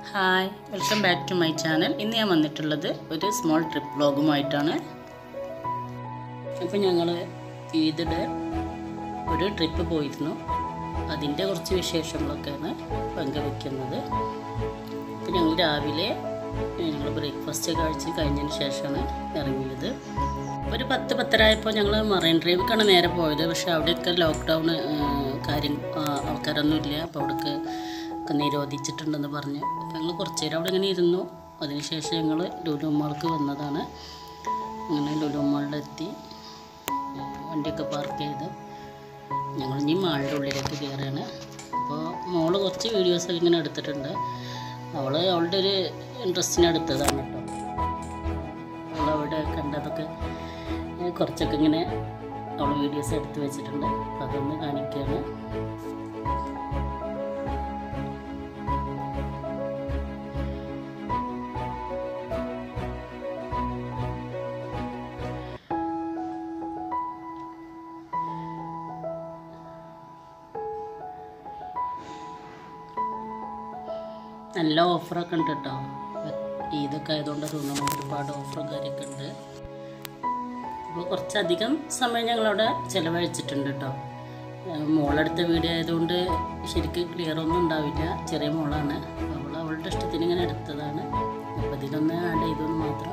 hi welcome back to my channel ഇന്ന് ഞാൻ വന്നിട്ടുള്ളത് ഒരു സ്മോൾ ട്രിപ്പ് വ്ളോഗുമായിട്ടാണ് അപ്പോൾ ഞങ്ങൾ ഈദിടെ ഒരു ട്രിപ്പ് പോയിരുന്നു അതിൻ്റെ കുറച്ച് വിശേഷങ്ങളൊക്കെയാണ് പങ്കുവെക്കുന്നത് അപ്പോൾ ഞങ്ങൾ രാവിലെ ഞങ്ങൾ ബ്രേക്ക്ഫാസ്റ്റ് കഴിച്ച് കഴിഞ്ഞതിന് ശേഷമാണ് ഇറങ്ങിയത് ഒരു പത്ത് പത്തരായപ്പോൾ ഞങ്ങൾ മറൈൻ ഡ്രൈവിലേക്കാണ് നേരെ പോയത് പക്ഷേ അവിടെയൊക്കെ ലോക്ക്ഡൗൺ കാര്യം ആ, ആൾക്കാരൊന്നും ഇല്ല അപ്പോൾ അവിടേക്ക് ഒക്കെ നിരോധിച്ചിട്ടുണ്ടെന്ന് പറഞ്ഞു ഞങ്ങൾ കുറച്ച് നേരം അവിടെ ഇങ്ങനെ ഇരുന്നു അതിനുശേഷം ഞങ്ങൾ ലുലു മാൾക്ക് വന്നതാണ് അങ്ങനെ ലുലു മാളിലെത്തി വണ്ടിയൊക്കെ പാർക്ക് ചെയ്ത് ഞങ്ങൾ ഇനി മാളിൻ്റെ ഉള്ളിലേക്ക് കയറുകയാണ് അപ്പോൾ മോള് കുറച്ച് വീഡിയോസൊക്കെ ഇങ്ങനെ എടുത്തിട്ടുണ്ട് അവൾ അവളുടെ ഒരു ഇൻട്രസ്റ്റിന് എടുത്തതാണ് കേട്ടോ അവൾ അവിടെ കണ്ടതൊക്കെ ഏ, കുറച്ചൊക്കെ ഇങ്ങനെ അവൾ വീഡിയോസ് എടുത്ത് വെച്ചിട്ടുണ്ട് അതൊന്ന് കാണിക്കുകയാണ് നല്ല ഓഫറൊക്കെ ഉണ്ട് കേട്ടോ ഈദൊക്കെ ആയതുകൊണ്ട് തോന്നുന്നു ഒരുപാട് ഓഫറും കാര്യമൊക്കെ ഉണ്ട് അപ്പോൾ കുറച്ചധികം സമയം ഞങ്ങളവിടെ ചിലവഴിച്ചിട്ടുണ്ട് കേട്ടോ ഏഹ് മോളെടുത്ത വീഡിയോ ആയതുകൊണ്ട് ശരിക്കും ക്ലിയർ ഒന്നും ഉണ്ടാവില്ല ചെറിയ മോളാണ് അവൾ അവളുടെ ഇഷ്ടത്തിന് ഇങ്ങനെ എടുത്തതാണ് അപ്പോൾ ഇതിലൊന്ന് ആഡ് ചെയ്തെന്ന് മാത്രം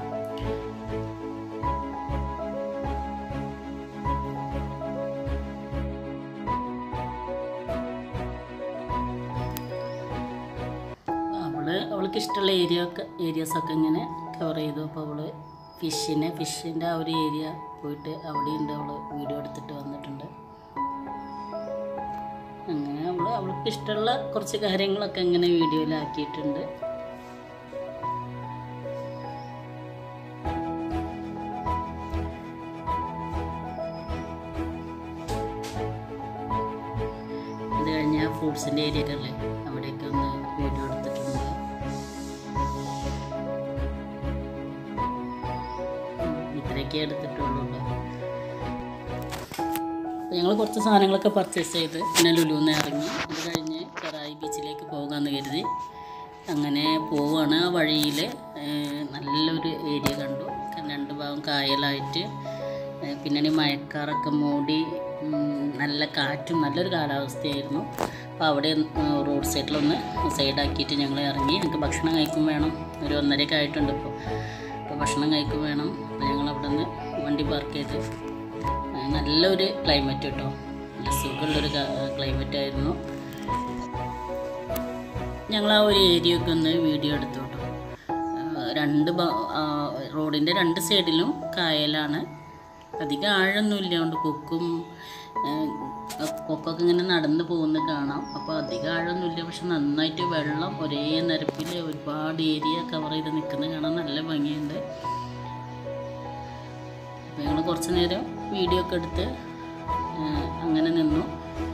അവള് അവൾക്ക് ഇഷ്ടമുള്ള ഏരിയ ഒക്കെ ഏരിയാസൊക്കെ ഇങ്ങനെ കവർ ചെയ്തു അപ്പോൾ അവള് ഫിഷിനെ ഫിഷിൻ്റെ ആ ഒരു ഏരിയ പോയിട്ട് അവിടെയുണ്ട് അവള് വീഡിയോ എടുത്തിട്ട് വന്നിട്ടുണ്ട് അങ്ങനെ അവള് അവൾക്ക് ഇഷ്ടമുള്ള കുറച്ച് കാര്യങ്ങളൊക്കെ ഇങ്ങനെ വീഡിയോയിലാക്കിയിട്ടുണ്ട് അത് കഴിഞ്ഞ് ആ ഫ്രൂട്ട്സിൻ്റെ ഏരിയ ഒക്കെ അല്ലേ അവിടെയൊക്കെ ഒന്ന് വീഡിയോ എടുത്തിട്ടുണ്ട് ഉം, ഇത്രയൊക്കെ എടുത്തിട്ടുള്ളൂ ഞങ്ങൾ കുറച്ച് സാധനങ്ങളൊക്കെ പർച്ചേസ് ചെയ്ത് പിന്നെ ലുലുന്ന് ഇറങ്ങി അത് കഴിഞ്ഞ് ചെറായി ബീച്ചിലേക്ക് പോകാമെന്ന് കരുതി അങ്ങനെ പോവുകയാണ് ആ വഴിയിൽ നല്ലൊരു ഏരിയ കണ്ടു രണ്ട് ഭാഗം കായലായിട്ട് ഏഹ് പിന്നെ ഈ മഴക്കാറൊക്കെ മൂടി ഉം, നല്ല കാറ്റും നല്ലൊരു കാലാവസ്ഥയായിരുന്നു അപ്പോൾ അവിടെ റോഡ് സൈഡിലൊന്ന് സൈഡാക്കിയിട്ട് ഞങ്ങൾ ഇറങ്ങി ഞങ്ങൾക്ക് ഭക്ഷണം കഴിക്കും വേണം ഒരു ഒന്നരയൊക്കെ ആയിട്ടുണ്ട് ഇപ്പോൾ അപ്പോൾ ഭക്ഷണം കഴിക്കും വേണം അപ്പോൾ ഞങ്ങൾ അവിടെ നിന്ന് വണ്ടി പാർക്ക് ചെയ്ത് ഏഹ് നല്ലൊരു ക്ലൈമറ്റ് കേട്ടോ നല്ല സുഖമുള്ളൊരു ക്ലൈമറ്റ് ആയിരുന്നു ഞങ്ങൾ ആ ഒരു ഏരിയ ഒക്കെ ഒന്ന് വീഡിയോ എടുത്തു കേട്ടോ ഏഹ് രണ്ട് റോഡിൻ്റെ രണ്ട് സൈഡിലും കായലാണ് അധികം ആഴമൊന്നുമില്ല കൊണ്ട് കൊക്കും ഏഹ്, കൊക്കൊക്കെ ഇങ്ങനെ നടന്ന് പോകുന്നത് കാണാം അപ്പോൾ അധികം ആഴമൊന്നുമില്ല പക്ഷെ നന്നായിട്ട് വെള്ളം ഒരേ നിരപ്പിൽ ഒരുപാട് ഏരിയ കവർ ചെയ്ത് നിൽക്കുന്നത് കാണാൻ നല്ല ഭംഗിയുണ്ട് അപ്പോൾ ഞങ്ങൾ കുറച്ച് നേരം വീഡിയോ ഒക്കെ എടുത്ത് ഏഹ്, അങ്ങനെ നിന്നു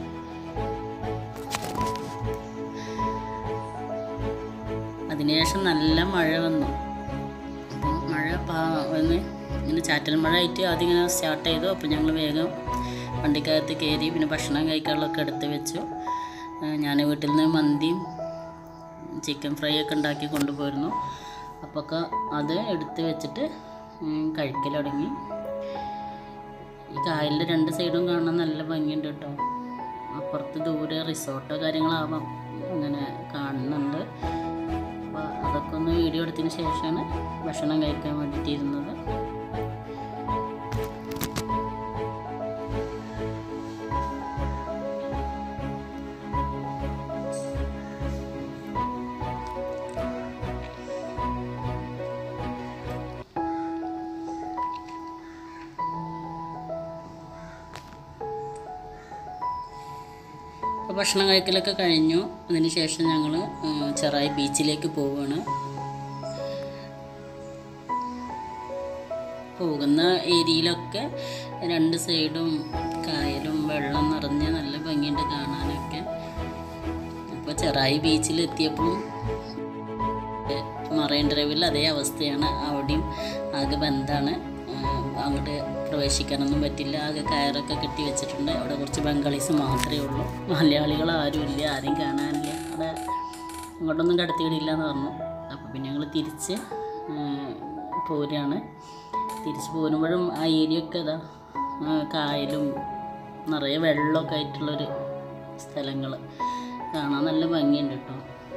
അതിനുശേഷം നല്ല മഴ വന്നു അപ്പോൾ മഴ പാ വന്ന് ഇങ്ങനെ ചാറ്റൽ മഴ ആയിട്ട് ആദ്യം ഇങ്ങനെ സ്റ്റാർട്ട് ചെയ്തു അപ്പോൾ ഞങ്ങൾ വേഗം വണ്ടിക്കകത്ത് കയറി പിന്നെ ഭക്ഷണം കഴിക്കാനുള്ളതൊക്കെ എടുത്ത് വെച്ചു ഞാൻ വീട്ടിൽ നിന്ന് മന്തിയും ചിക്കൻ ഫ്രൈ ഒക്കെ ഉണ്ടാക്കി കൊണ്ടുപോയിരുന്നു അപ്പോൾ ഒക്കെ അത് എടുത്ത് വെച്ചിട്ട് ഉം, കഴിക്കൽ തുടങ്ങി ഈ കായലിൻ്റെ രണ്ട് സൈഡും കാണാൻ നല്ല ഭംഗിയുണ്ട് കേട്ടോ അപ്പുറത്ത് ദൂരെ റിസോർട്ടോ കാര്യങ്ങളാവാം അങ്ങനെ കാണുന്നുണ്ട് അപ്പോൾ അതൊക്കെ ഒന്ന് വീഡിയോ എടുത്തതിന് ശേഷമാണ് ഭക്ഷണം കഴിക്കാൻ വേണ്ടിയിട്ട് ഇരുന്നത് അപ്പോൾ ഭക്ഷണം കഴിക്കലൊക്കെ കഴിഞ്ഞു അതിന് ശേഷം ഞങ്ങൾ ചെറായി ബീച്ചിലേക്ക് പോവുകയാണ് പോകുന്ന ഏരിയയിലൊക്കെ രണ്ട് സൈഡും കായലും വെള്ളം നിറഞ്ഞ് നല്ല ഭംഗിയുണ്ട് കാണാനൊക്കെ അപ്പോൾ ചെറായി ബീച്ചിലെത്തിയപ്പോഴും മറൈൻ ഡ്രൈവിൽ അതേ അവസ്ഥയാണ് അവിടെയും ആകെ ബന്ധാണ് അങ്ങോട്ട് പ്രവേശിക്കാനൊന്നും പറ്റില്ല ആകെ കയറൊക്കെ കെട്ടി വെച്ചിട്ടുണ്ട് അവിടെ കുറച്ച് ബംഗാളീസ് മാത്രമേ ഉള്ളൂ മലയാളികൾ ആരും ഇല്ല ആരും കാണാനില്ല അവിടെ ഇങ്ങോട്ടൊന്നും കടത്തിയിടില്ല എന്ന് പറഞ്ഞു അപ്പോൾ പിന്നെ ഞങ്ങൾ തിരിച്ച് ഏഹ്, പോരുകയാണ് തിരിച്ച് പോരുമ്പോഴും ആ ഏരിയ ഒക്കെ ഇതാ ആ, കായലും നിറയെ വെള്ളമൊക്കെ ആയിട്ടുള്ളൊരു സ്ഥലങ്ങൾ കാണാൻ നല്ല ഭംഗിയുണ്ട് കേട്ടോ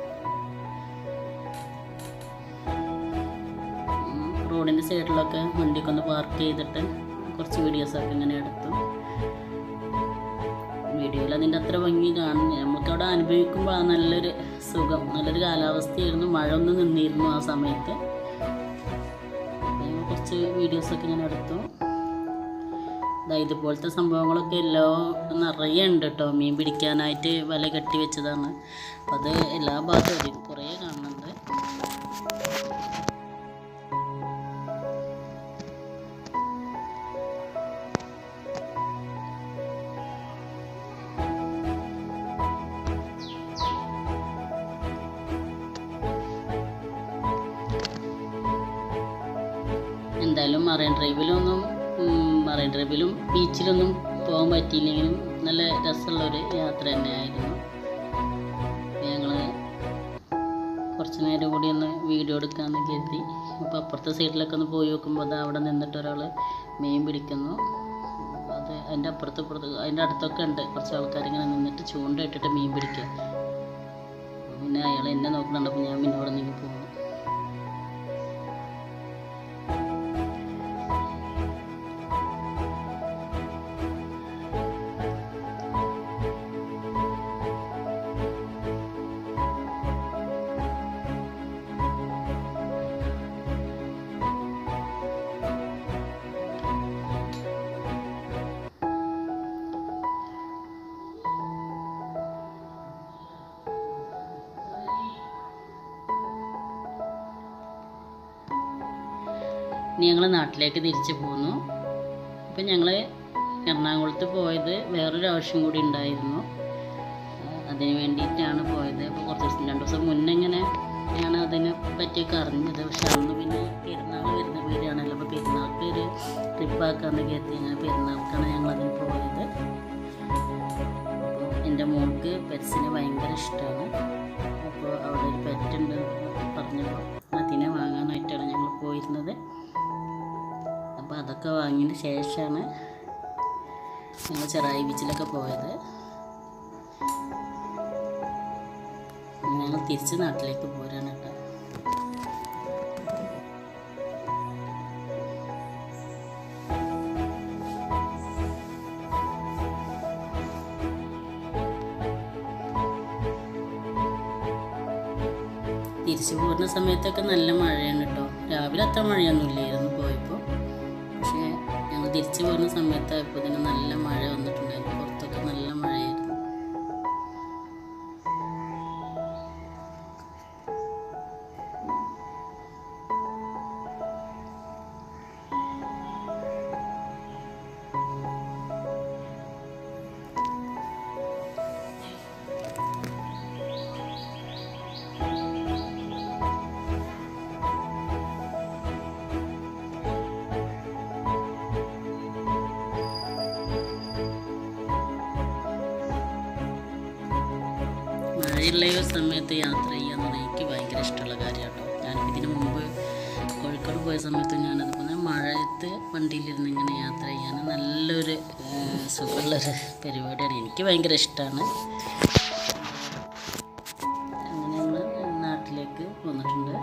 ഉം, റോഡിൻ്റെ സൈഡിലൊക്കെ വണ്ടിയൊക്കെ ഒന്ന് പാർക്ക് ചെയ്തിട്ട് കുറച്ച് വീഡിയോസൊക്കെ ഇങ്ങനെ എടുത്തു വീഡിയോയിൽ അതിൻ്റെ അത്ര ഭംഗി കാണുന്നില്ല നമുക്കവിടെ അനുഭവിക്കുമ്പോൾ ആ നല്ലൊരു സുഖം നല്ലൊരു കാലാവസ്ഥയായിരുന്നു മഴ ഒന്ന് നിന്നിരുന്നു ആ സമയത്ത് അപ്പോൾ ഞങ്ങൾ കുറച്ച് വീഡിയോസൊക്കെ ഇങ്ങനെ എടുത്തു ദാ ഇതുപോലത്തെ സംഭവങ്ങളൊക്കെ എല്ലാ നിറയെ ഉണ്ട് കേട്ടോ മീൻ പിടിക്കാനായിട്ട് വല കെട്ടി വെച്ചതാണ് അപ്പോൾ അത് എല്ലാ ഭാഗത്തും ഒരു കുറേ കാണുന്നുണ്ട് എന്തായാലും മറൈൻ ഡ്രൈവിലൊന്നും ഉം, മറൈൻ ഡ്രൈവിലും ബീച്ചിലൊന്നും പോകാൻ പറ്റിയില്ലെങ്കിലും നല്ല രസമുള്ളൊരു യാത്ര തന്നെയായിരുന്നു ഞങ്ങൾ കുറച്ച് നേരം കൂടി ഒന്ന് വീഡിയോ എടുക്കാമെന്ന് കരുതി അപ്പോൾ അപ്പുറത്തെ സൈഡിലൊക്കെ ഒന്ന് പോയി നോക്കുമ്പോൾ അത് അവിടെ നിന്നിട്ട് ഒരാൾ മീൻ പിടിക്കുന്നു അത് അതിൻ്റെ അപ്പുറത്ത് ഇപ്പുറത്ത് അതിൻ്റെ അടുത്തൊക്കെ ഉണ്ട് കുറച്ച് ആൾക്കാർ ഇങ്ങനെ നിന്നിട്ട് ചൂണ്ട ഇട്ടിട്ട് മീൻ പിടിക്കുക പിന്നെ അയാൾ എന്നെ നോക്കുന്നുണ്ട് അപ്പോൾ ഞാൻ പിന്നെ അവിടെ നിന്ന് പോകുന്നു ഇനി ഞങ്ങൾ നാട്ടിലേക്ക് തിരിച്ചു പോന്നു അപ്പം ഞങ്ങൾ എറണാകുളത്ത് പോയത് വേറൊരു ആവശ്യം കൂടി ഉണ്ടായിരുന്നു ആ, അതിന് വേണ്ടിയിട്ടാണ് പോയത് അപ്പോൾ കുറച്ച് ദിവസം രണ്ട് ദിവസം മുന്നേ ഇങ്ങനെ ഞാൻ അതിനെ പറ്റിയൊക്കെ അറിഞ്ഞത് പക്ഷെ അന്ന് പിന്നെ പെരുന്നാൾ വരുന്ന പേരാണല്ലോ അപ്പോൾ പെരുന്നാൾക്ക് ഒരു ട്രിപ്പാക്കാന്ന് കരുതി അങ്ങനെ പെരുന്നാൾക്കാണ് ഞങ്ങൾ അതിന് പോയത് അപ്പോൾ എൻ്റെ മോൾക്ക് പെറ്റ്സിനെ ഭയങ്കര ഇഷ്ടമാണ് അപ്പോൾ അവിടെ ഒരു പെറ്റ് ഉണ്ട് എന്നൊക്കെ പറഞ്ഞപ്പോൾ അതിനെ വാങ്ങാനായിട്ടാണ് ഞങ്ങൾ പോയിരുന്നത് അപ്പോൾ അതൊക്കെ വാങ്ങിയതിന് ശേഷമാണ് ഞങ്ങൾ ചെറായി ബീച്ചിലൊക്കെ പോയത് ഞങ്ങൾ തിരിച്ച് നാട്ടിലേക്ക് പോരാണ് കേട്ടോ തിരിച്ചു പോകുന്ന സമയത്തൊക്കെ നല്ല മഴയാണ് കേട്ടോ രാവിലെ അത്ര മഴയൊന്നും ഇല്ലായിരുന്നു പോയപ്പോൾ പക്ഷേ ഞങ്ങൾ തിരിച്ചു പോകുന്ന സമയത്തായപ്പോൾ ഇതിന് നല്ല മഴ വന്നിട്ടുണ്ടായിരുന്നു പുറത്തൊക്കെ നല്ല മഴയായിരുന്നു മഴയുള്ള ഈ ഒരു സമയത്ത് യാത്ര ചെയ്യുക എന്ന് പറഞ്ഞാൽ എനിക്ക് ഭയങ്കര ഇഷ്ടമുള്ള കാര്യമാണ് കേട്ടോ ഞാനിപ്പോൾ ഇതിന് മുമ്പ് കോഴിക്കോട് പോയ സമയത്ത് ഞാനതുപോലെ മഴയത്ത് വണ്ടിയിലിരുന്ന് ഇങ്ങനെ യാത്ര ചെയ്യാൻ നല്ലൊരു ഏഹ്, സുഖമുള്ളൊരു പരിപാടിയാണ് എനിക്ക് ഭയങ്കര ഇഷ്ടമാണ് അങ്ങനെ ഞങ്ങൾ നാട്ടിലേക്ക് വന്നിട്ടുണ്ട്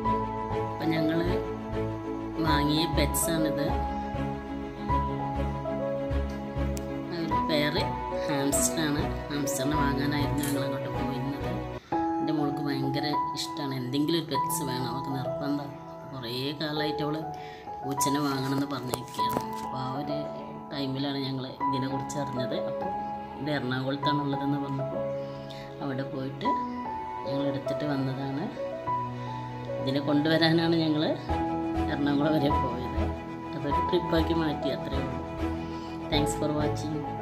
അപ്പം ഞങ്ങൾ വാങ്ങിയ പെറ്റ്സാണിത് പേര് ഹാംസ്റ്ററാണ് ഹാംസ്റ്ററിനെ വാങ്ങാനായിരുന്നു ഞങ്ങൾ അങ്ങോട്ട് പോയിരുന്നത് എൻ്റെ മോൾക്ക് ഭയങ്കര ഇഷ്ടമാണ് എന്തെങ്കിലും ഒരു പെറ്റ്സ് വേണം അവൾക്ക് നിർബന്ധം കുറേ കാലമായിട്ട് അവൾ പൂച്ചനെ വാങ്ങണമെന്ന് പറഞ്ഞിരിക്കുകയാണ് അപ്പോൾ ആ ഒരു ടൈമിലാണ് ഞങ്ങൾ ഇതിനെക്കുറിച്ച് അറിഞ്ഞത് അപ്പോൾ ഇത് എറണാകുളത്താണുള്ളതെന്ന് പറഞ്ഞപ്പോൾ അവിടെ പോയിട്ട് ഞങ്ങൾ എടുത്തിട്ട് വന്നതാണ് ഇതിനെ കൊണ്ടുവരാനാണ് ഞങ്ങൾ എറണാകുളം വരെ പോയത് അതൊരു ട്രിപ്പാക്കി മാറ്റി അത്രയേ ഉള്ളൂ താങ്ക്സ് ഫോർ വാച്ചിങ്